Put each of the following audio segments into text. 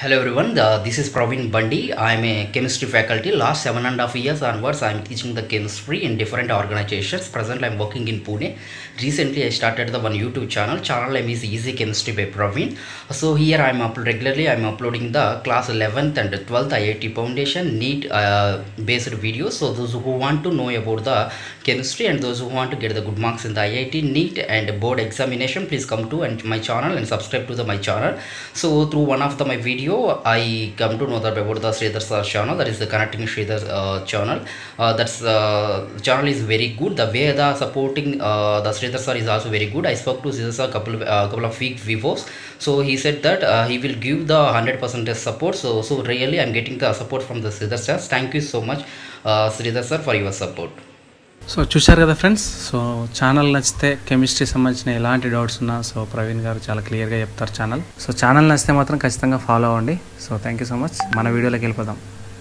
Hello everyone, uh, this is Praveen Bundy. I am a chemistry faculty. Last seven and a half years onwards, I am teaching the chemistry in different organizations. Presently, I am working in Pune. Recently, I started the one YouTube channel. Channel name is Easy Chemistry by Praveen. So here I am up regularly. I am uploading the class 11th and 12th IIT Foundation NEET uh, based videos. So those who want to know about the chemistry and those who want to get the good marks in the IIT NEET and board examination, please come to and my channel and subscribe to the my channel. So through one of the my video, I come to know that about the Sridhar sir channel. That is the connecting Sridhar uh, channel. Uh, that's uh, channel is very good. The way the supporting uh, the Sridhar sir is also very good. I spoke to Sridhar sir couple of, uh, couple of weeks before. So he said that uh, he will give the hundred percent support. So so really, I'm getting the support from the Sridhar sir. Thank you so much, uh, Sridhar sir, for your support. So చూశారు కదా friends so channel నచ్చితే chemistry సంబంధించిన ఎలాంటి doubts ఉన్నా so Praveen గారు చాలా క్లియర్గా చెప్తారు ఛానల్ సో ఛానల్ నచ్చితే మాత్రం ఖచ్చితంగా ఫాలో అవ్వండి so thank you so much మన వీడియోలోకి వెళ్ళిపోదాం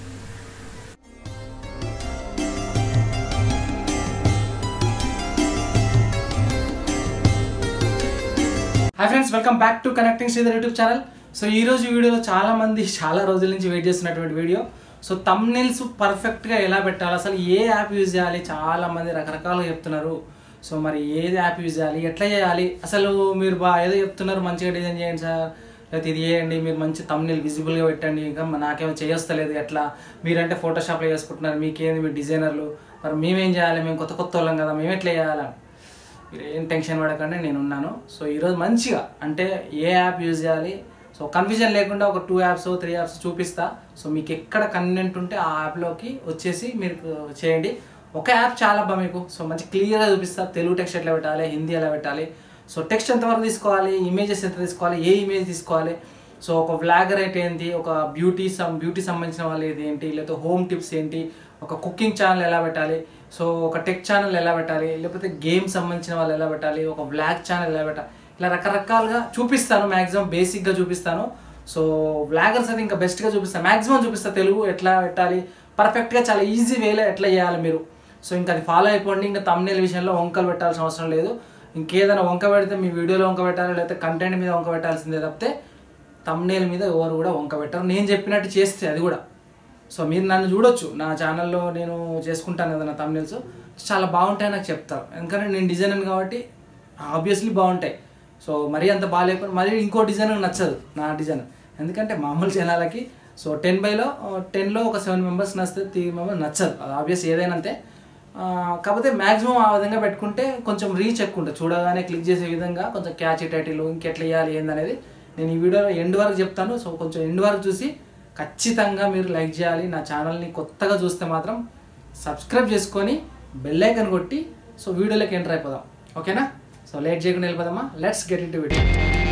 hi friends welcome back to connecting Sridhar YouTube channel so ఈ రోజు వీడియోలో చాలా మంది చాలా రోజుల నుంచి వెయిట్ చేస్తున్నటువంటి వీడియో సో తమ్నెల్స్ పర్ఫెక్ట్గా ఎలా పెట్టాలి అసలు ఏ యాప్ యూజ్ చేయాలి చాలా మంది రకరకాలుగా చెప్తున్నారు సో మరి ఏది యాప్ యూజ్ చేయాలి ఎట్లా చేయాలి అసలు మీరు బా ఏదో చెప్తున్నారు మంచిగా డిజైన్ చేయండి సార్ లేకపోతే ఇది చేయండి మీరు మంచి తమ్నెల్ విజిబుల్గా పెట్టండి ఇంకా నాకేమో చేయొస్తలేదు ఎట్లా మీరంటే ఫోటోషాప్లో చేసుకుంటున్నారు మీకేంది మీరు డిజైనర్లు మరి మేమేం చేయాలి మేము కొత్త కొత్త వాళ్ళం కదా మేము ఎట్లా చేయాలి మీరు ఏం టెన్షన్ పడకండి నేను ఉన్నాను సో ఈరోజు మంచిగా అంటే ఏ యాప్ యూజ్ చేయాలి సో కన్ఫ్యూజన్ లేకుండా ఒక టూ యాప్స్ త్రీ యాప్స్ చూపిస్తా సో మీకు ఎక్కడ కన్వీనెంట్ ఉంటే ఆ యాప్లోకి వచ్చేసి మీరు చేయండి ఒక యాప్ చాలా బా మీకు సో మంచి క్లియర్గా చూపిస్తా తెలుగు టెక్స్ట్ ఎట్లా పెట్టాలి హిందీ ఎలా పెట్టాలి సో టెక్స్ట్ ఎంతవరకు తీసుకోవాలి ఇమేజెస్ ఎంత తీసుకోవాలి ఏ ఇమేజ్ తీసుకోవాలి సో ఒక వ్లాగర్ అయితే ఏంటి ఒక బ్యూటీ సం బ్యూటీ సంబంధించిన వాళ్ళు ఇది ఏంటి లేకపోతే హోమ్ టిప్స్ ఏంటి ఒక కుకింగ్ ఛానల్ ఎలా పెట్టాలి సో ఒక టెక్ ఛానల్ ఎలా పెట్టాలి లేకపోతే గేమ్ సంబంధించిన వాళ్ళు ఎలా పెట్టాలి ఒక వ్లాగ్ ఛానల్ ఎలా పెట్టాలి ఇలా రకరకాలుగా చూపిస్తాను మ్యాక్సిమం బేసిక్గా చూపిస్తాను సో వ్లాగర్స్ అయితే ఇంకా బెస్ట్గా చూపిస్తాను మ్యాక్సిమం చూపిస్తాను తెలుగు ఎట్లా పెట్టాలి పర్ఫెక్ట్గా చాలా ఈజీ వేలో ఎట్లా చేయాలి మీరు సో ఇంకా అది ఫాలో అయిపోండి ఇంకా తమ్నేల్ విషయంలో వంకలు పెట్టాల్సిన అవసరం లేదు ఇంకేదైనా వంక పెడితే మీ వీడియోలో వంక పెట్టాలి లేకపోతే కంటెంట్ మీద వంక పెట్టాల్సిందే తప్పితే తమ్నేల్ మీద ఎవరు కూడా వంక పెట్టరు నేను చెప్పినట్టు చేస్తే అది కూడా సో మీరు నన్ను చూడొచ్చు నా ఛానల్లో నేను చేసుకుంటాను కదా నా తమ్నేల్స్ చాలా బాగుంటాయి నాకు చెప్తారు ఎందుకంటే నేను డిజైనర్ కాబట్టి ఆబ్వియస్లీ బాగుంటాయి సో మరీ అంత బాగాలేకుండా మరీ ఇంకో డిజైన్ నచ్చదు నా డిజైన్ ఎందుకంటే మామూలు జనాలకి సో టెన్ బైలో టెన్లో ఒక సెవెన్ మెంబర్స్ నచ్చితే త్రీ మెంబర్స్ నచ్చదు అది ఆబ్వియస్ ఏదైనా అంతే ఆ, కాకపోతే మ్యాక్సిమం ఆ విధంగా పెట్టుకుంటే కొంచెం రీచ్ ఎక్కువ ఉంటుంది చూడగానే క్లిక్ చేసే విధంగా కొంచెం క్యాచ్ టైటిల్ ఇంకెట్లా వేయాలి ఏందనేది నేను ఈ వీడియో ఎండ్ వరకు చెప్తాను సో కొంచెం ఎండ్ వరకు చూసి ఖచ్చితంగా మీరు లైక్ చేయాలి నా ఛానల్ని కొత్తగా చూస్తే మాత్రం సబ్స్క్రైబ్ చేసుకొని బెల్ ఐకన్ కొట్టి సో వీడియోలోకి ఎంటర్ అయిపోదాం ఓకేనా సో లేట్ చేయకుండా వెళ్ళిపోదామా let's get into video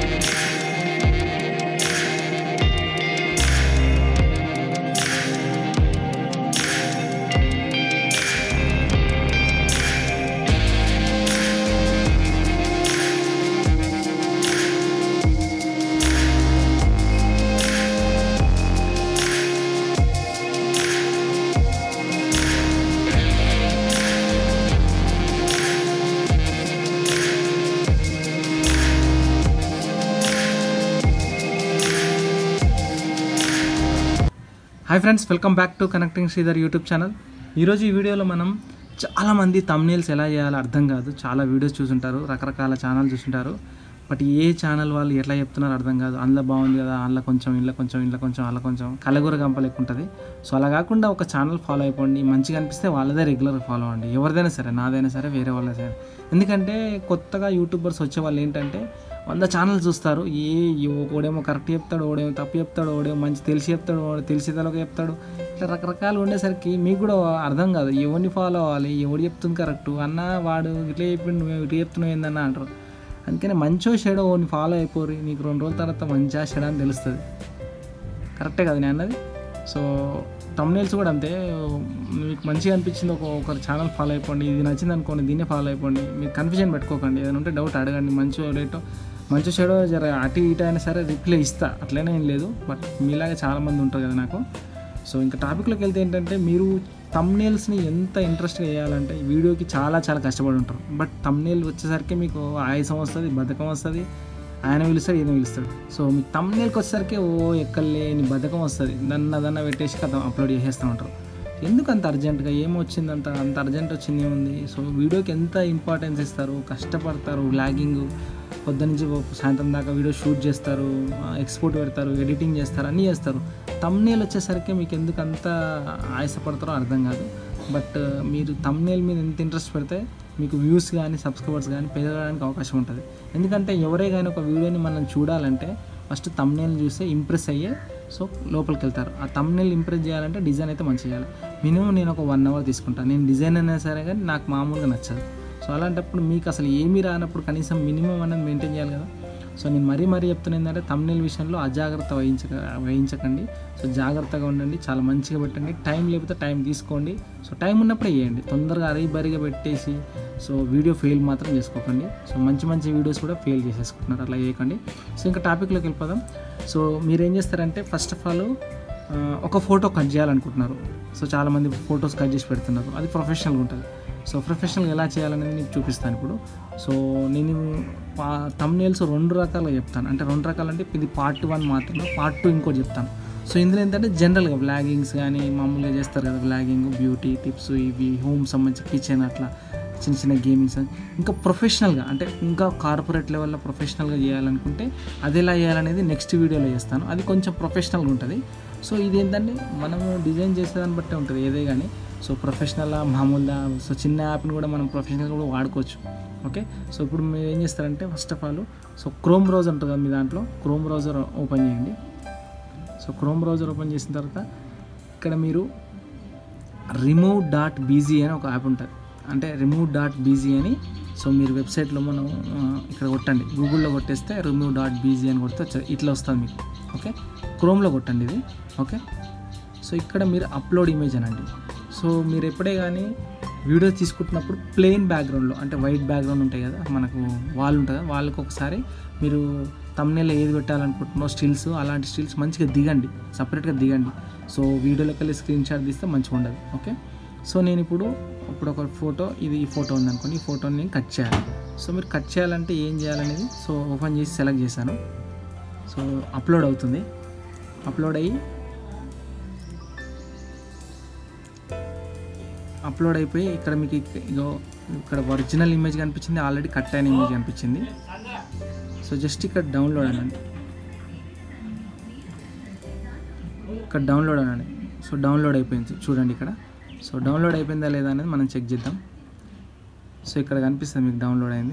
hi friends welcome back to connecting Sridhar YouTube channel ఈరోజు ఈ వీడియోలో మనం చాలామంది తమ్నేల్స్ ఎలా చేయాలో అర్థం కాదు చాలా వీడియోస్ చూసుంటారు రకరకాల ఛానల్ చూసుంటారు బట్ ఏ ఛానల్ వాళ్ళు ఎట్లా చెప్తున్నారో అర్థం కాదు అందులో బాగుంది కదా అందులో కొంచెం ఇంట్లో కొంచెం ఇంట్లో కొంచెం అలా కొంచెం కలగూర గంప లెక్క ఉంటుంది సో అలా కాకుండా ఒక ఛానల్ ఫాలో అయిపోండి మంచిగా అనిపిస్తే వాళ్ళదే రెగ్యులర్ ఫాలో అవ్వండి ఎవరిదైనా సరే నాదైనా సరే వేరే వాళ్ళ సరే ఎందుకంటే కొత్తగా యూట్యూబర్స్ వచ్చే వాళ్ళు ఏంటంటే వంద ఛానల్స్ చూస్తారు ఏ ఒకడేమో కరెక్ట్ చెప్తాడు ఓడేమో తప్పు చెప్తాడు ఓడేమో మంచి తెలిసి చెప్తాడు ఓడు తెలిసి తెలక చెప్తాడు ఇట్లా రకరకాలు ఉండేసరికి మీకు కూడా అర్థం కాదు ఎవరిని ఫాలో అవ్వాలి ఎవడు చెప్తుంది కరెక్ట్ అన్న వాడు ఇట్లా చెప్పిండు నువ్వు ఇట్లా చెప్తున్నావు ఏందన్న అంటారు అందుకని మంచో షెడో ఓని ఫాలో అయిపోరు నీకు రెండు రోజుల తర్వాత మంచిగా షెడ అని తెలుస్తుంది కరెక్టే కదా నేను అన్నది సో తమ్నేల్స్ కూడా అంతే మీకు మంచిగా అనిపించింది ఒక ఒకరు ఛానల్ ఫాలో అయిపోండి ఇది నచ్చింది అనుకోండి దీన్నే ఫాలో అయిపోండి మీరు కన్ఫ్యూజన్ పెట్టుకోకండి ఏదైనా ఉంటే డౌట్ అడగండి మంచో రేటో మంచి చెడో జర అటు ఇటు అయినా సరే రిప్లై ఇస్తా అట్లనే ఏం లేదు బట్ మీలాగా చాలామంది ఉంటారు కదా నాకు సో ఇంకా టాపిక్లోకి వెళ్తే ఏంటంటే మీరు తమ్నేల్స్ని ఎంత ఇంట్రెస్ట్గా వేయాలంటే ఈ వీడియోకి చాలా చాలా కష్టపడి ఉంటారు బట్ తమ్నేల్ వచ్చేసరికి మీకు ఆయాసం వస్తుంది బద్ధకం వస్తుంది ఆయన పిలుస్తాడు ఈయన పిలుస్తాడు సో మీ తమ్నేల్కి వచ్చేసరికి ఓ ఎక్కలేని బద్ధకం వస్తుంది దన్న దన్న పెట్టేసి కథ అప్లోడ్ చేసేస్తూ ఉంటారు ఎందుకు అంత అర్జెంటుగా ఏమొచ్చింది అంత అంత అర్జెంట్ వచ్చింది ఏముంది సో వీడియోకి ఎంత ఇంపార్టెన్స్ ఇస్తారు కష్టపడతారు లాగింగ్ పొద్దునుంచి సాయంత్రం దాకా వీడియో షూట్ చేస్తారు ఎక్స్పోర్ట్ పెడతారు ఎడిటింగ్ చేస్తారు అన్నీ చేస్తారు తమ్నేల్ వచ్చేసరికి మీకు ఎందుకు అంత ఆయాసపడతారో అర్థం కాదు బట్ మీరు తమ్నేల్ మీద ఎంత ఇంట్రెస్ట్ పెడితే మీకు వ్యూస్ కానీ సబ్స్క్రైబర్స్ కానీ పెరగడానికి అవకాశం ఉంటుంది ఎందుకంటే ఎవరే కానీ ఒక వీడియోని మనం చూడాలంటే ఫస్ట్ తమ్నేల్ చూస్తే ఇంప్రెస్ అయ్యే సో లోపలికి వెళ్తారు ఆ తమ్నేల్ ఇంప్రెస్ చేయాలంటే డిజైన్ అయితే మంచిగా చేయాలి మినిమం నేను ఒక వన్ అవర్ తీసుకుంటాను నేను డిజైన్ అయినా సరే కానీ నాకు మామూలుగా నచ్చదు సో అలాంటప్పుడు మీకు అసలు ఏమీ రానప్పుడు కనీసం మినిమం అనేది మెయింటైన్ చేయాలి కదా సో నేను మరీ మరీ చెప్తున్నా ఏంటంటే తమ్నేల్ విషయంలో అజాగ్రత్త వహించక వహించకండి సో జాగ్రత్తగా ఉండండి చాలా మంచిగా పెట్టండి టైం లేకపోతే టైం తీసుకోండి సో టైం ఉన్నప్పుడే చేయండి తొందరగా అరిబరిగా పెట్టేసి సో వీడియో ఫెయిల్ మాత్రం చేసుకోకండి సో మంచి మంచి వీడియోస్ కూడా ఫెయిల్ చేసేసుకుంటున్నారు అలా చేయకండి సో ఇంకా టాపిక్లోకి వెళ్ళిపోదాం సో మీరు ఏం చేస్తారంటే ఫస్ట్ ఆఫ్ ఆల్ ఒక ఫోటో కట్ చేయాలనుకుంటున్నారు సో చాలామంది ఫొటోస్ కట్ చేసి పెడుతున్నారు అది ప్రొఫెషనల్గా ఉంటుంది సో ప్రొఫెషనల్గా ఎలా చేయాలనేది మీకు చూపిస్తాను ఇప్పుడు సో నేను తమ్నేల్స్ రెండు రకాలుగా చెప్తాను అంటే రెండు రకాలు అంటే ఇది పార్ట్ వన్ మాత్రమే పార్ట్ టూ ఇంకోటి చెప్తాను సో ఇందులో ఏంటంటే జనరల్గా బ్లాగింగ్స్ కానీ మామూలుగా చేస్తారు కదా బ్లాగింగ్ బ్యూటీ టిప్స్ ఇవి హోమ్ సంబంధించి కిచెన్ అట్లా చిన్న చిన్న గేమింగ్స్ ఇంకా ప్రొఫెషనల్గా అంటే ఇంకా కార్పొరేట్ లెవెల్లో ప్రొఫెషనల్గా చేయాలనుకుంటే అది ఎలా చేయాలనేది నెక్స్ట్ వీడియోలో చేస్తాను అది కొంచెం ప్రొఫెషనల్గా ఉంటుంది సో ఇది ఏంటంటే మనము డిజైన్ చేసేదాన్ని బట్టే ఉంటుంది ఏదే కానీ సో ప్రొఫెషనల్ మామూలుగా సో చిన్న యాప్ని కూడా మనం ప్రొఫెషనల్గా కూడా వాడుకోవచ్చు ఓకే సో ఇప్పుడు మీరు ఏం చేస్తారంటే first of all so chrome browser ఉంటుంది కదా మీ దాంట్లో క్రోమ్ బ్రౌజర్ ఓపెన్ చేయండి సో క్రోమ్ బ్రౌజర్ ఓపెన్ చేసిన తర్వాత ఇక్కడ మీరు రిమూవ్ డాట్ బీజీ అని ఒక యాప్ ఉంటుంది అంటే రిమూవ్ డాట్ బీజీ అని సో మీరు వెబ్సైట్లో మనం ఆ, ఇక్కడ కొట్టండి గూగుల్లో కొట్టేస్తే రిమూవ్ డాట్ బీజీ అని కొడితే వచ్చే- ఇట్లా వస్తుంది మీకు ఓకే క్రోమ్లో కొట్టండి ఇది ఓకే సో ఇక్కడ మీరు అప్లోడ్ ఇమేజ్ అనండి సో మీరు ఎప్పుడే కానీ వీడియో తీసుకుంటున్నప్పుడు ప్లెయిన్ బ్యాక్గ్రౌండ్లో అంటే వైట్ బ్యాక్గ్రౌండ్ ఉంటాయి కదా మనకు వాల్ ఉంటుంది కదా వాళ్ళకి ఒకసారి మీరు తమ్నేలో ఏది పెట్టాలనుకుంటున్నారో స్టిల్స్ అలాంటి స్టిల్స్ మంచిగా దిగండి సపరేట్గా దిగండి సో వీడియోలోకి వెళ్ళి స్క్రీన్ షాట్ తీస్తే మంచిగా ఉండదు ఓకే సో నేను ఇప్పుడు ఇప్పుడు ఒక ఫోటో ఇది ఈ ఫోటో ఉందనుకోండి ఈ ఫోటోని నేను కట్ చేయాలి సో మీరు కట్ చేయాలంటే ఏం చేయాలనేది సో ఓపెన్ చేసి సెలెక్ట్ చేశాను సో అప్లోడ్ అవుతుంది అప్లోడ్ అయ్యి అప్లోడ్ అయిపోయి ఇక్కడ మీకు ఇక- ఇగో ఇక్కడ ఒరిజినల్ ఇమేజ్ కనిపించింది ఆల్రెడీ కట్ అయిన ఇమేజ్ కనిపించింది సో జస్ట్ ఇక్కడ డౌన్లోడ్ అనండి ఇక్కడ డౌన్లోడ్ అనండి సో డౌన్లోడ్ అయిపోయింది చూడండి ఇక్కడ సో డౌన్లోడ్ అయిపోయిందా లేదా అనేది మనం చెక్ చేద్దాం సో ఇక్కడ కనిపిస్తుంది మీకు డౌన్లోడ్ అయింది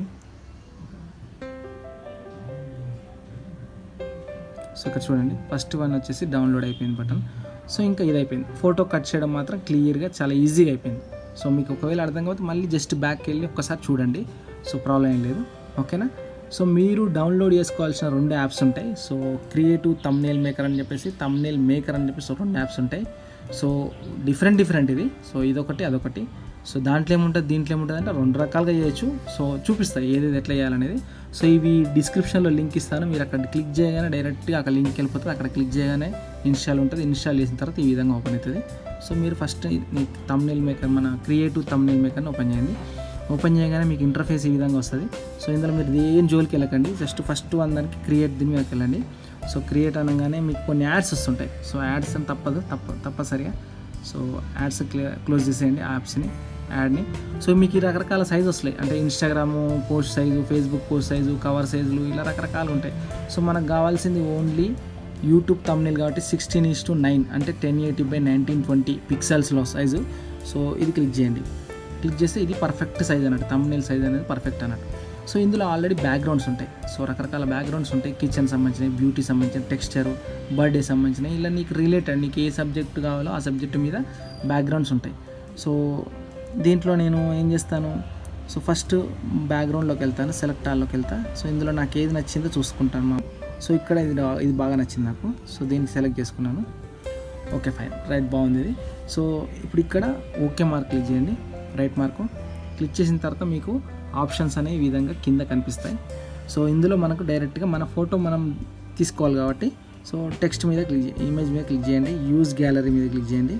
సో ఇక్కడ చూడండి ఫస్ట్ వన్ వచ్చేసి డౌన్లోడ్ అయిపోయింది బటన్ సో ఇంకా ఇది అయిపోయింది ఫోటో కట్ చేయడం మాత్రం క్లియర్గా చాలా ఈజీగా అయిపోయింది సో మీకు ఒకవేళ అర్థం కాకపోతే మళ్ళీ జస్ట్ బ్యాక్కి వెళ్ళి ఒక్కసారి చూడండి సో ప్రాబ్లం ఏం లేదు ఓకేనా సో మీరు డౌన్లోడ్ చేసుకోవాల్సిన రెండు యాప్స్ ఉంటాయి సో క్రియేటివ్ తమ్నేల్ మేకర్ అని చెప్పేసి తమ్నేల్ మేకర్ అని చెప్పేసి రెండు యాప్స్ ఉంటాయి సో డిఫరెంట్ డిఫరెంట్ ఇది సో ఇదొకటి అదొకటి సో దాంట్లో ఏముంటుంది దీంట్లో ఏముంటుంది అంటే రెండు రకాలుగా చేయొచ్చు సో చూపిస్తాయి ఏది ఎట్లా చేయాలనేది సో ఇవి డిస్క్రిప్షన్లో లింక్ ఇస్తాను మీరు అక్కడ క్లిక్ చేయగానే డైరెక్ట్గా అక్కడ లింక్ వెళ్ళిపోతుంది అక్కడ క్లిక్ చేయగానే ఇన్స్టాల్ ఉంటుంది ఇన్స్టాల్ చేసిన తర్వాత ఈ విధంగా ఓపెన్ అవుతుంది సో మీరు ఫస్ట్ తమ్నేల్ మేకర్ మన క్రియేటివ్ తమ్నేల్ మేకర్ని ఓపెన్ చేయండి ఓపెన్ చేయగానే మీకు ఇంటర్ఫేస్ ఈ విధంగా వస్తుంది సో ఇందులో మీరు ఏం జోలికి వెళ్ళకండి జస్ట్ ఫస్ట్ వన్ దానికి క్రియేట్ దీని మీదకి వెళ్ళండి సో క్రియేట్ అనగానే మీకు కొన్ని యాడ్స్ వస్తుంటాయి సో యాడ్స్ అని తప్పదు తప్ప తప్పనిసరిగా సో యాడ్స్ క్లోజ్ చేసేయండి యాప్స్ని యాడ్ని సో మీకు ఈ రకరకాల సైజు వస్తాయి అంటే Instagram post size Facebook post size cover సైజులు ఇలా రకరకాలు ఉంటాయి సో మనకు కావాల్సింది ఓన్లీ యూట్యూబ్ తమ్నేల్ కాబట్టి సిక్స్టీన్ ఈస్ టు నైన్ అంటే ten eighty by nineteen twenty పిక్సెల్స్లో సైజు సో ఇది క్లిక్ చేయండి క్లిక్ చేస్తే ఇది పర్ఫెక్ట్ సైజ్ అన్నట్టు తమ్నేల్ సైజ్ అనేది పర్ఫెక్ట్ అన్నట్టు సో ఇందులో ఆల్రెడీ బ్యాక్గ్రౌండ్స్ ఉంటాయి సో రకరకాల బ్యాక్గ్రౌండ్స్ ఉంటాయి కిచెన్ సంబంధించినవి బ్యూటీ సంబంధించిన టెక్స్చర్ బర్త్డే సంబంధించినవి ఇలా నీకు రిలేటెడ్ నీకు ఏ సబ్జెక్ట్ కావాలో ఆ సబ్జెక్ట్ మీద బ్యాక్గ్రౌండ్స్ ఉంటాయి సో దీంట్లో నేను ఏం చేస్తాను సో ఫస్ట్ బ్యాక్గ్రౌండ్లోకి వెళ్తాను సెలెక్ట్ ఆల్లోకి వెళ్తా సో ఇందులో నాకు ఏది నచ్చిందో చూసుకుంటాను మా సో ఇక్కడ ఇది రా- ఇది బాగా నచ్చింది నాకు సో దీన్ని సెలెక్ట్ చేసుకున్నాను ఓకే ఫైన్ రైట్ బాగుంది ఇది సో ఇప్పుడు ఇక్కడ ఓకే మార్క్ క్లిక్ చేయండి రైట్ మార్కు క్లిక్ చేసిన తర్వాత మీకు ఆప్షన్స్ అనేవి ఈ విధంగా కింద కనిపిస్తాయి సో ఇందులో మనకు డైరెక్ట్గా మన ఫోటో మనం తీసుకోవాలి కాబట్టి సో టెక్స్ట్ మీద క్లిక్ చే- ఇమేజ్ మీద క్లిక్ చేయండి యూజ్ గ్యాలరీ మీద క్లిక్ చేయండి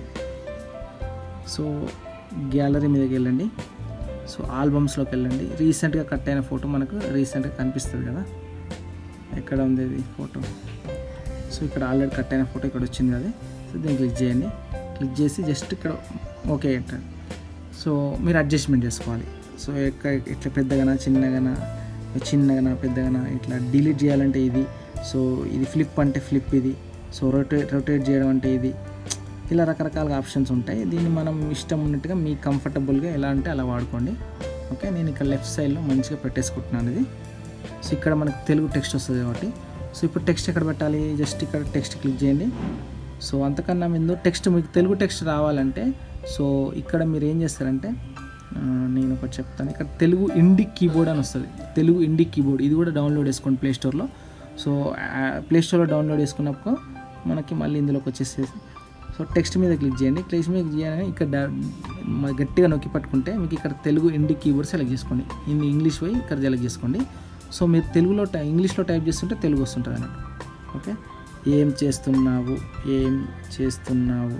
సో గ్యాలరీ మీదకి వెళ్ళండి సో ఆల్బమ్స్లోకి వెళ్ళండి రీసెంట్గా కట్ అయిన ఫోటో మనకు రీసెంట్గా కనిపిస్తుంది కదా ఎక్కడ ఉంది ఇది ఫోటో సో ఇక్కడ ఆల్రెడీ కట్ అయిన ఫోటో ఇక్కడ వచ్చింది కదా సో దీన్ని క్లిక్ చేయండి క్లిక్ చేసి జస్ట్ ఇక్కడ ఓకే అంటారు సో మీరు అడ్జస్ట్మెంట్ చేసుకోవాలి సో ఎక్క ఇట్లా పెద్దగానా చిన్నగానా చిన్నగానా పెద్దగానా ఇట్లా డిలీట్ చేయాలంటే ఇది సో ఇది ఫ్లిప్ అంటే ఫ్లిప్ ఇది సో రొటేట్ రొటేట్ చేయడం అంటే ఇది ఇలా రకరకాల ఆప్షన్స్ ఉంటాయి దీన్ని మనం ఇష్టం ఉన్నట్టుగా మీ కంఫర్టబుల్గా ఎలా అంటే అలా వాడుకోండి ఓకే నేను ఇక్కడ లెఫ్ట్ సైడ్లో మంచిగా పెట్టేసుకుంటున్నాను ఇది సో ఇక్కడ మనకు తెలుగు టెక్స్ట్ వస్తుంది కాబట్టి సో ఇప్పుడు టెక్స్ట్ ఎక్కడ పెట్టాలి జస్ట్ ఇక్కడ టెక్స్ట్ క్లిక్ చేయండి సో అంతకన్నా ముందు టెక్స్ట్ మీకు తెలుగు టెక్స్ట్ రావాలంటే సో ఇక్కడ మీరు ఏం చేస్తారంటే ఆ, నేను ఒకటి చెప్తాను ఇక్కడ తెలుగు ఇండిక్ కీబోర్డ్ అని వస్తుంది తెలుగు ఇండిక్ కీబోర్డ్ ఇది కూడా డౌన్లోడ్ చేసుకోండి ప్లే స్టోర్లో సో ప్లే స్టోర్లో డౌన్లోడ్ చేసుకున్నప్పుడు మనకి మళ్ళీ ఇందులోకి వచ్చేసేసి సో టెక్స్ట్ మీద క్లిక్ చేయండి టెక్స్ట్ మీద క్లిక్ చేయాలని ఇక్కడ డా- మ- గట్టిగా నొక్కి పట్టుకుంటే మీకు ఇక్కడ తెలుగు ఇండిక్ కీబోర్డ్ సెలెక్ట్ చేసుకోండి ఇన్ ఇంగ్లీష్ పోయి ఇక్కడ సెలెక్ట్ చేసుకోండి సో మీరు తెలుగులో టై ఇంగ్లీష్లో టైప్ చేస్తుంటే తెలుగు వస్తుంటుంది అన్నట్టు ఓకే ఏం చేస్తున్నావు ఏం చేస్తున్నావు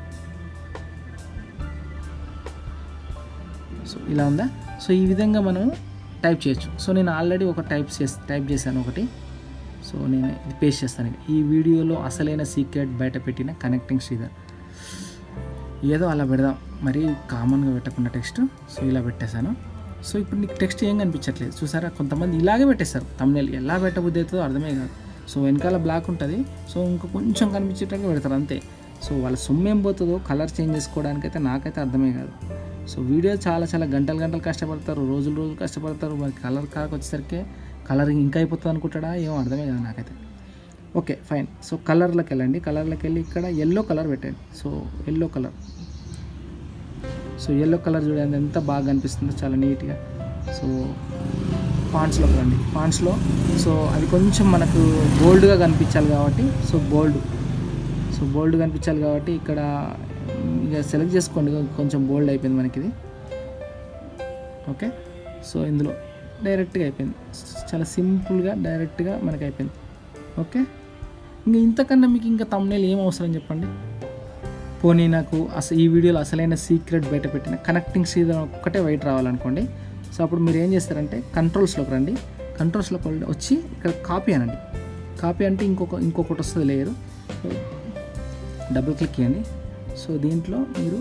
సో ఇలా ఉందా సో ఈ విధంగా మనం టైప్ చేయొచ్చు సో నేను ఆల్రెడీ ఒక టైప్ చేసి టైప్ చేశాను ఒకటి సో నేను ఇది పేస్ట్ చేస్తాను ఇక. ఈ వీడియోలో అసలైన సీక్రెట్ బయట పెట్టిన కనెక్టింగ్ శ్రీధర్ ఏదో అలా పెడదాం మరీ కామన్గా పెట్టకుండా టెక్స్ట్ సో ఇలా పెట్టేశాను సో ఇప్పుడు నీకు టెక్స్ట్ ఏం కనిపించట్లేదు చూసారా కొంతమంది ఇలాగే పెట్టేస్తారు తమ్నేల్ ఎలా పెట్టబుద్ధి అవుతుందో అర్థమే కాదు సో వెనకాల బ్లాక్ ఉంటుంది సో ఇంకా కొంచెం కనిపించేటట్టుగా పెడతారు అంతే సో వాళ్ళ సొమ్ము ఏం పోతుందో కలర్ చేంజ్ చేసుకోవడానికి అయితే నాకైతే అర్థమే కాదు సో వీడియో చాలా చాలా గంటలు గంటలు కష్టపడతారు రోజులు రోజులు కష్టపడతారు మరి కలర్ కాక వచ్చేసరికి కలరింగ్ ఇంకా అయిపోతుంది అనుకుంటాడా ఏమో అర్థమే కాదు నాకైతే ఓకే ఫైన్ సో కలర్లోకి వెళ్ళండి కలర్లోకి వెళ్ళి ఇక్కడ ఎల్లో కలర్ పెట్టండి so yellow colour so yellow colour చూడండి ఎంత బాగా కనిపిస్తుందో చాలా నీట్గా సో పాండ్స్లోకి రండి పాండ్స్లో సో అది కొంచెం మనకు బోల్డ్గా కనిపించాలి కాబట్టి సో బోల్డ్ సో బోల్డ్ కనిపించాలి కాబట్టి ఇక్కడ ఇక సెలెక్ట్ చేసుకోండి కొంచెం బోల్డ్ అయిపోయింది మనకి ఇది ఓకే సో ఇందులో డైరెక్ట్గా అయిపోయింది చాలా సింపుల్గా డైరెక్ట్గా మనకి అయిపోయింది ఓకే ఇంకా ఇంతకన్నా మీకు ఇంకా తమ్నేల్ ఏం అవసరం చెప్పండి పోనీ నాకు అసలు ఈ వీడియోలో అసలైన సీక్రెట్ బయట పెట్టిన కనెక్టింగ్ సీజన్ ఒక్కటే వైట్ రావాలనుకోండి సో అప్పుడు మీరు ఏం చేస్తారంటే కంట్రోల్స్లోకి రండి కంట్రోల్స్లోకి వెళ్ళి వచ్చి ఇక్కడ కాపీ అనండి కాపీ అంటే ఇంకొక ఇంకొకటి వస్తుంది లేయరు డబుల్ క్లిక్ చేయండి సో దీంట్లో మీరు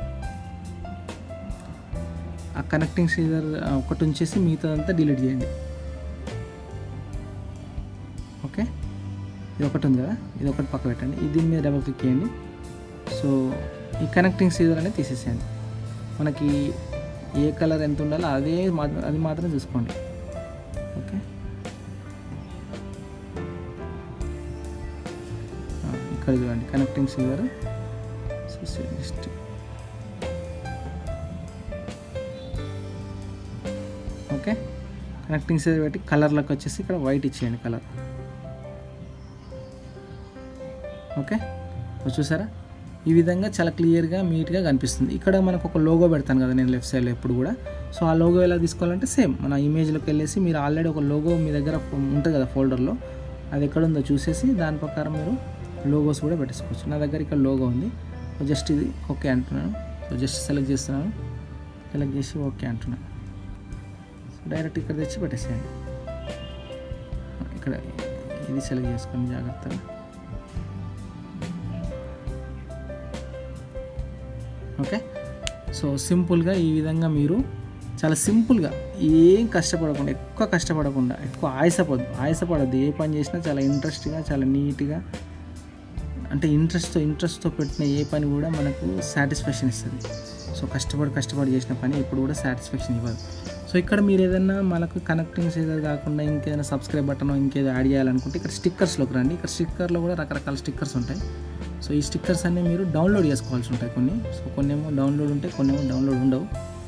ఆ కనెక్టింగ్ సీజర్ ఒకటి ఉంచేసి మిగతాదంతా డిలీట్ చేయండి ఓకే ఇది ఒకటి ఉంది కదా ఇది ఒకటి పక్క పెట్టండి ఇది దీని మీద డబుల్ క్లిక్ చేయండి సో ఈ కనెక్టింగ్ సీజర్ అనేది తీసేసేయండి మనకి ఏ కలర్ ఎంత ఉండాలో అదే మాత్రం అది మాత్రం చూసుకోండి ఓకే ఆ, ఇక్కడ చూడండి కనెక్టింగ్ సీజర్ నెక్స్ట్ ఓకే కనెక్టింగ్ సీజర్ పెట్టి కలర్లోకి వచ్చేసి ఇక్కడ వైట్ ఇచ్చేయండి కలర్ ఓకే సో చూసారా ఈ విధంగా చాలా క్లియర్గా నీట్గా కనిపిస్తుంది ఇక్కడ మనకు ఒక లోగో పెడతాను కదా నేను లెఫ్ట్ సైడ్లో ఎప్పుడు కూడా సో ఆ లోగో ఎలా తీసుకోవాలంటే సేమ్ మన ఇమేజ్లోకి వెళ్ళేసి మీరు ఆల్రెడీ ఒక లోగో మీ దగ్గర ఉంటుంది కదా ఫోల్డర్లో అది ఎక్కడ ఉందో చూసేసి దాని ప్రకారం మీరు లోగోస్ కూడా పెట్టేసుకోవచ్చు నా దగ్గర ఇక్కడ లోగో ఉంది సో జస్ట్ ఇది ఓకే అంటున్నాను సో జస్ట్ సెలెక్ట్ చేస్తున్నాను సెలెక్ట్ చేసి ఓకే అంటున్నాను సో డైరెక్ట్ ఇక్కడ తెచ్చి పెట్టేసేయండి ఇక్కడ ఇది సెలెక్ట్ చేసుకోండి జాగ్రత్తగా ఓకే సో సింపుల్గా ఈ విధంగా మీరు చాలా సింపుల్గా ఏం కష్టపడకుండా ఎక్కువ కష్టపడకుండా ఎక్కువ ఆయాసపడద్దు ఆయాసపడద్దు ఏ పని చేసినా చాలా ఇంట్రెస్ట్గా చాలా నీట్గా అంటే ఇంట్రెస్ట్తో ఇంట్రెస్ట్తో పెట్టిన ఏ పని కూడా మనకు సాటిస్ఫాక్షన్ ఇస్తుంది సో కష్టపడి కష్టపడి చేసిన పని ఎప్పుడు కూడా సాటిస్ఫాక్షన్ ఇవ్వదు సో ఇక్కడ మీరు ఏదైనా మనకు కనెక్టింగ్ చేసేది కాకుండా ఇంకేదైనా సబ్స్క్రైబ్ బటన్ ఇంకేదో యాడ్ చేయాలనుకుంటే ఇక్కడ స్టిక్కర్స్లోకి రండి ఇక్కడ స్టిక్కర్లో కూడా రకరకాల స్టిక్కర్స్ ఉంటాయి సో ఈ స్టిక్కర్స్ అన్నీ మీరు డౌన్లోడ్ చేసుకోవాల్సి ఉంటాయి కొన్ని సో కొన్ని ఏమో డౌన్లోడ్ ఉంటాయి కొన్ని ఏమో డౌన్లోడ్ ఉండవు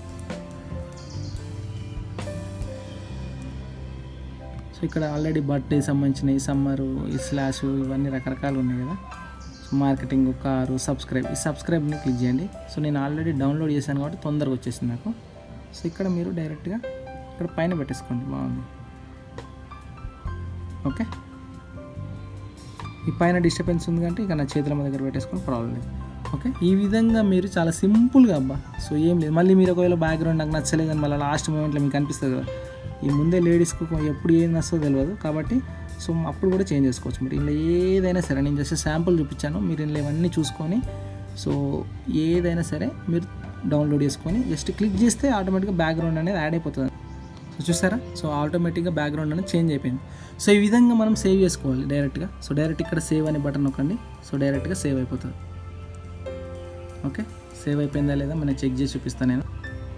సో ఇక్కడ ఆల్రెడీ బర్త్డే సంబంధించిన ఈ సమ్మరు ఈ స్లాష్ ఇవన్నీ రకరకాలు ఉన్నాయి కదా సో మార్కెటింగ్ కారు సబ్స్క్రైబ్ ఈ సబ్స్క్రైబ్ని క్లిక్ చేయండి సో నేను ఆల్రెడీ డౌన్లోడ్ చేశాను కాబట్టి తొందరగా వచ్చేసింది నాకు సో ఇక్కడ మీరు డైరెక్ట్గా ఇక్కడ పైన పెట్టేసుకోండి బాగుంది ఓకే ఈ పైన డిస్టర్బెన్స్ ఉంది అంటే ఇక నా చేతుల మీద దగ్గర పెట్టేసుకొని ప్రాబ్లం లేదు ఓకే ఈ విధంగా మీరు చాలా సింపుల్గా అబ్బా సో ఏం లేదు మళ్ళీ మీరు ఒకవేళ బ్యాక్గ్రౌండ్ నాకు నచ్చలేదు అని మళ్ళీ లాస్ట్ మూమెంట్లో మీకు అనిపిస్తుంది కదా ఈ ముందే లేడీస్కు ఎప్పుడు ఏం నచ్చదో తెలియదు కాబట్టి సో అప్పుడు కూడా చేంజ్ చేసుకోవచ్చు మీరు ఇలా ఏదైనా సరే నేను జస్ట్ శాంపుల్ చూపించాను మీరు ఇలా ఇవన్నీ చూసుకొని సో ఏదైనా సరే మీరు డౌన్లోడ్ చేసుకొని జస్ట్ క్లిక్ చేస్తే ఆటోమేటిక్గా బ్యాక్గ్రౌండ్ అనేది యాడ్ అయిపోతుంది సో చూసారా సో ఆటోమేటిక్గా బ్యాక్గ్రౌండ్ అనేది చేంజ్ అయిపోయింది సో ఈ విధంగా మనం సేవ్ చేసుకోవాలి డైరెక్ట్గా సో డైరెక్ట్ ఇక్కడ సేవ్ అనే బటన్ నొక్కండి సో డైరెక్ట్గా సేవ్ అయిపోతుంది ఓకే సేవ్ అయిపోయిందా లేదా మనం చెక్ చేసి చూపిస్తాను నేను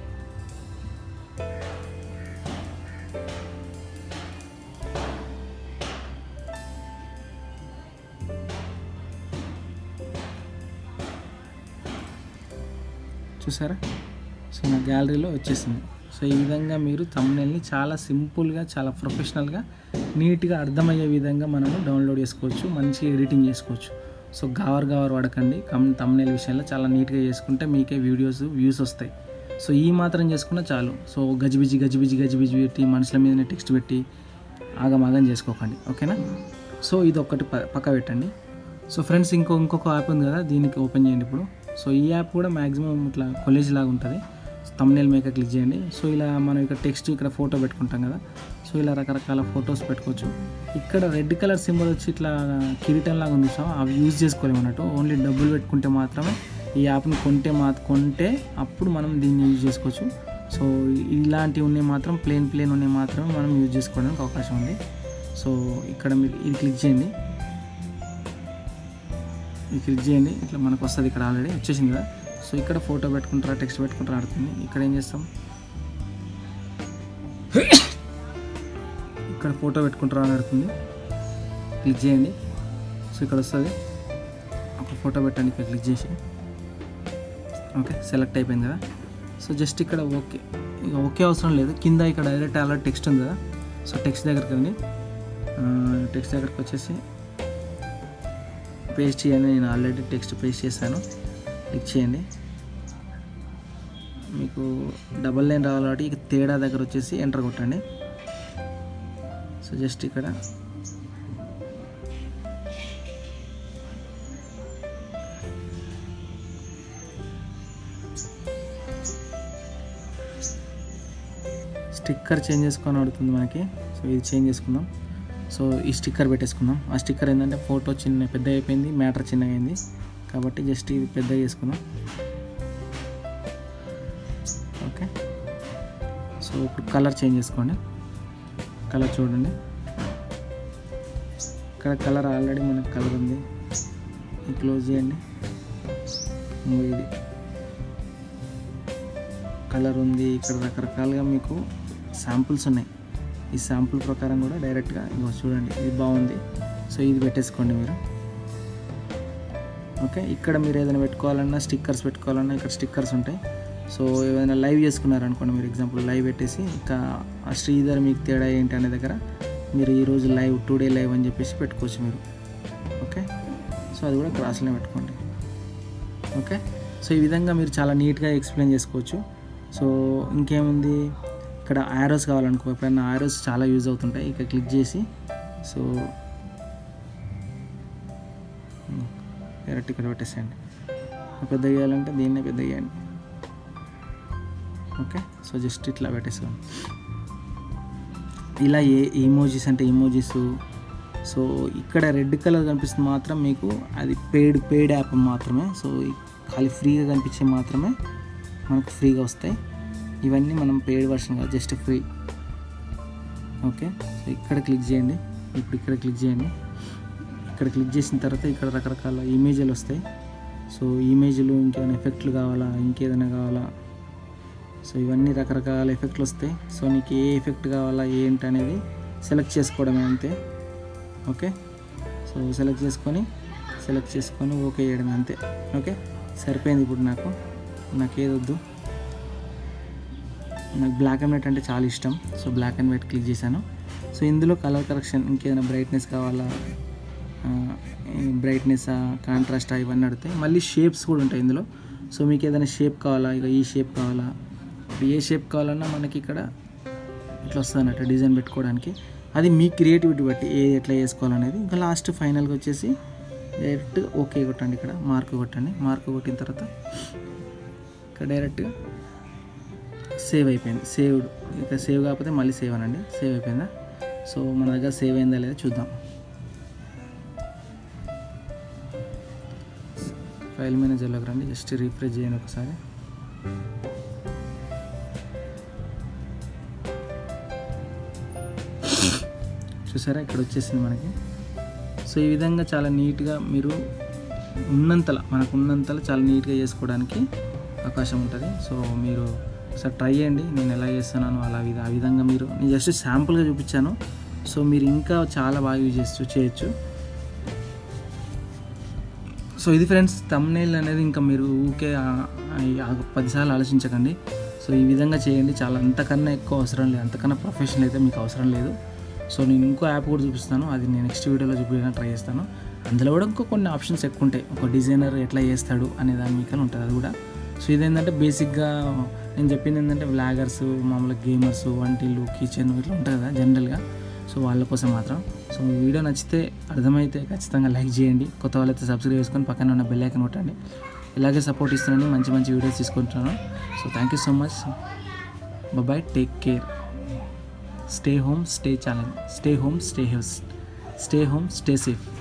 చూసారా సో నా గ్యాలరీలో వచ్చేసింది సో ఈ విధంగా మీరు తమ్నెల్ని చాలా సింపుల్గా చాలా ప్రొఫెషనల్గా నీట్గా అర్థమయ్యే విధంగా మనము డౌన్లోడ్ చేసుకోవచ్చు మంచి ఎడిటింగ్ చేసుకోవచ్చు సో గవర్ గవర్ వాడకండి కమ్ తమ్నెల్ విషయంలో చాలా నీట్గా చేసుకుంటే మీకే వీడియోస్ వ్యూస్ వస్తాయి సో ఈ మాత్రం చేసుకున్నా చాలు సో గజిబిజి గజిబిజి గజిబిజి పెట్టి మనుషుల మీదనే టెక్స్ట్ పెట్టి ఆగమాగం చేసుకోకండి ఓకేనా సో ఇది ఒక్కటి ప- పక్క పెట్టండి సో ఫ్రెండ్స్ ఇంకో ఇంకొక యాప్ ఉంది కదా దీనికి ఓపెన్ చేయండి ఇప్పుడు సో ఈ యాప్ కూడా మ్యాక్సిమం ఇట్లా కాలేజ్ లాగా ఉంటుంది తమ్నేల్ మేకర్ క్లిక్ చేయండి సో ఇలా మనం ఇక్కడ టెక్స్ట్ ఇక్కడ ఫోటో పెట్టుకుంటాం కదా సో ఇలా రకరకాల ఫొటోస్ పెట్టుకోవచ్చు ఇక్కడ రెడ్ కలర్ సింబల్ వచ్చి ఇట్లా కిరీటం లాగా ఉంది సో అవి యూజ్ చేసుకోలేము అన్నట్టు ఓన్లీ డబ్బులు పెట్టుకుంటే మాత్రమే ఈ యాప్ని కొంటే మా కొంటే అప్పుడు మనం దీన్ని యూజ్ చేసుకోవచ్చు సో ఇలాంటివి ఉన్నాయి మాత్రం ప్లేన్ ప్లేన్ ఉన్నాయి మాత్రమే మనం యూజ్ చేసుకోవడానికి అవకాశం ఉంది సో ఇక్కడ మీరు ఇది క్లిక్ చేయండి ఇది క్లిక్ చేయండి ఇట్లా మనకు వస్తుంది ఇక్కడ ఆల్రెడీ వచ్చేసింది కదా సో ఇక్కడ ఫోటో పెట్టుకుంటారా టెక్స్ట్ పెట్టుకుంటారా ఆడుతుంది ఇక్కడ ఏం చేస్తాం ఇక్కడ ఫోటో పెట్టుకుంటారా అని అడుగుతుంది క్లిక్ చేయండి సో ఇక్కడ వస్తుంది ఒక ఫోటో పెట్టండి ఇక్కడ క్లిక్ చేసి ఓకే సెలెక్ట్ అయిపోయింది కదా సో జస్ట్ ఇక్కడ ఓకే ఇక ఓకే అవసరం లేదు కింద ఇక్కడ డైరెక్ట్ ఆల్రెడీ టెక్స్ట్ ఉంది కదా సో టెక్స్ట్ దగ్గరికి రండి టెక్స్ట్ దగ్గరికి వచ్చేసి పేస్ట్ చేయండి నేను ఆల్రెడీ టెక్స్ట్ పేస్ట్ చేశాను క్లిక్ చేయండి మీకు డబల్ లైన్ రావాలి కాబట్టి ఇక తేడా దగ్గర వచ్చేసి ఎంటర్ కొట్టండి సో జస్ట్ ఇక్కడ స్టిక్కర్ చేంజ్ చేసుకొని అడుగుతుంది మనకి సో ఇది చేంజ్ చేసుకుందాం సో ఈ స్టిక్కర్ పెట్టేసుకుందాం ఆ స్టిక్కర్ ఏంటంటే ఫోటో చిన్న పెద్ద అయిపోయింది మ్యాటర్ చిన్నగా అయింది కాబట్టి జస్ట్ ఇది పెద్దగా చేసుకుందాం ఓకే సో ఇప్పుడు కలర్ చేంజ్ చేసుకోండి కలర్ చూడండి ఇక్కడ కలర్ ఆల్రెడీ మనకు కలర్ ఉంది ఇది క్లోజ్ చేయండి ఇంకో ఇది కలర్ ఉంది ఇక్కడ రకరకాలుగా మీకు శాంపుల్స్ ఉన్నాయి ఈ శాంపుల్ ప్రకారం కూడా డైరెక్ట్గా ఇగో చూడండి ఇది బాగుంది సో ఇది పెట్టేసుకోండి మీరు ఓకే ఇక్కడ మీరు ఏదైనా పెట్టుకోవాలన్నా స్టిక్కర్స్ పెట్టుకోవాలన్నా ఇక్కడ స్టిక్కర్స్ ఉంటాయి సో ఏదైనా లైవ్ చేసుకున్నారనుకోండి మీరు ఎగ్జాంపుల్ లైవ్ పెట్టేసి ఇంకా ఆ శ్రీధర్ మీకు తేడా ఏంటి అనే దగ్గర మీరు ఈరోజు లైవ్ టుడే లైవ్ అని చెప్పేసి పెట్టుకోవచ్చు మీరు ఓకే సో అది కూడా క్రాస్లో పెట్టుకోండి ఓకే సో ఈ విధంగా మీరు చాలా నీట్గా ఎక్స్ప్లెయిన్ చేసుకోవచ్చు సో ఇంకేముంది ఇక్కడ ఆరోస్ కావాలనుకో ఎప్పుడైనా ఆరోస్ చాలా యూజ్ అవుతుంటాయి ఇక క్లిక్ చేసి సో డైరెక్ట్ ఇక్కడ పెట్టేసేయండి పెద్ద చేయాలంటే దీన్నే పెద్ద చేయండి ఓకే సో జస్ట్ ఇట్లా పెట్టేసుకోండి ఇలా ఏ ఇమోజీస్ అంటే ఇమోజీస్ సో ఇక్కడ రెడ్ కలర్ కనిపిస్తుంది మాత్రం మీకు అది పెయిడ్ పెయిడ్ యాప్ మాత్రమే సో ఈ ఖాళీ ఫ్రీగా కనిపించే మాత్రమే మనకు ఫ్రీగా వస్తాయి ఇవన్నీ మనం పెయిడ్ వర్షన్ కాదు జస్ట్ ఫ్రీ ఓకే సో ఇక్కడ క్లిక్ చేయండి ఇప్పుడు ఇక్కడ క్లిక్ చేయండి ఇక్కడ క్లిక్ చేసిన తర్వాత ఇక్కడ రకరకాల ఇమేజ్లు వస్తాయి సో ఇమేజ్లు ఇంకేమైనా ఎఫెక్ట్లు కావాలా ఇంకేదైనా కావాలా సో ఇవన్నీ రకరకాల ఎఫెక్ట్లు వస్తాయి సో నీకు ఏ ఎఫెక్ట్ కావాలా ఏంటి అనేది సెలెక్ట్ చేసుకోవడమే అంతే ఓకే సో సెలెక్ట్ చేసుకొని సెలెక్ట్ చేసుకొని ఓకే చేయడమే అంతే ఓకే సరిపోయింది ఇప్పుడు నాకు నాకు ఏదొద్దు నాకు బ్లాక్ అండ్ వైట్ అంటే చాలా ఇష్టం so black and white click చేశాను సో ఇందులో కలర్ కరెక్షన్ ఇంకేదైనా బ్రైట్నెస్ కావాలా బ్రైట్నెస్ కాంట్రాస్ట్ ఇవన్నీ అడుగుతాయి మళ్ళీ షేప్స్ కూడా ఉంటాయి ఇందులో సో మీకు ఏదైనా షేప్ కావాలా ఇక ఈ షేప్ కావాలా ఇప్పుడు ఏ షేప్ కావాలన్నా మనకి ఇక్కడ ఇట్లా వస్తుంది అన్నట్టు డిజైన్ పెట్టుకోవడానికి అది మీ క్రియేటివిటీ బట్టి ఏ ఎట్లా చేసుకోవాలనేది ఇంకా లాస్ట్ ఫైనల్గా వచ్చేసి డైరెక్ట్ ఓకే కొట్టండి ఇక్కడ మార్క్ కొట్టండి మార్క్ కొట్టిన తర్వాత ఇక్కడ డైరెక్ట్గా సేవ్ అయిపోయింది సేవ్డ్ ఇక సేవ్ కాకపోతే మళ్ళీ సేవ్ అనండి సేవ్ అయిపోయిందా సో మన దగ్గర సేవ్ అయిందా లేదా చూద్దాం ఫైల్ మేనేజర్లోకి రండి జస్ట్ రీఫ్రెష్ చేయండి ఒకసారి చూసారా ఇక్కడ వచ్చేసింది మనకి సో ఈ విధంగా చాలా నీట్గా మీరు ఉన్నంతలా మనకు ఉన్నంతలా చాలా నీట్గా చేసుకోవడానికి అవకాశం ఉంటుంది సో మీరు ఒకసారి ట్రై చేయండి నేను ఎలా చేస్తున్నానో అలా విధ ఆ విధంగా మీరు నేను జస్ట్ శాంపుల్గా చూపించాను సో మీరు ఇంకా చాలా బాగా యూజ్ చేస్తూ చేయొచ్చు సో ఇది ఫ్రెండ్స్ తమ్నేల్ అనేది ఇంకా మీరు ఊకే ఆ- ఆ పదిసార్లు ఆలోచించకండి సో ఈ విధంగా చేయండి చాలా అంతకన్నా ఎక్కువ అవసరం లేదు అంతకన్నా ప్రొఫెషనల్ అయితే మీకు అవసరం లేదు సో నేను ఇంకో యాప్ కూడా చూపిస్తాను అది నేను నెక్స్ట్ వీడియోలో చూపించడానికి ట్రై చేస్తాను అందులో కూడా ఇంకో కొన్ని ఆప్షన్స్ ఎక్కువ ఉంటాయి ఒక డిజైనర్ ఎట్లా చేస్తాడు అనే దాని మీకు ఉంటుంది అది కూడా సో ఇదేంటంటే బేసిక్గా నేను చెప్పింది ఏంటంటే వ్లాగర్స్ మామూలుగా గేమర్స్ వంటిల్లు కిచెన్ ఇట్లా ఉంటుంది కదా జనరల్గా సో వాళ్ళ కోసం మాత్రం సో ఈ వీడియో నచ్చితే అర్థమైతే ఖచ్చితంగా లైక్ చేయండి కొత్త వాళ్ళైతే సబ్స్క్రైబ్ చేసుకొని పక్కన ఉన్న బెల్ ఐకన్ కొట్టండి ఇలాగే సపోర్ట్ ఇస్తున్నాను మంచి మంచి వీడియోస్ తీసుకుంటున్నాను so thank you so much bye take care stay home stay challenge stay home stay health stay home stay safe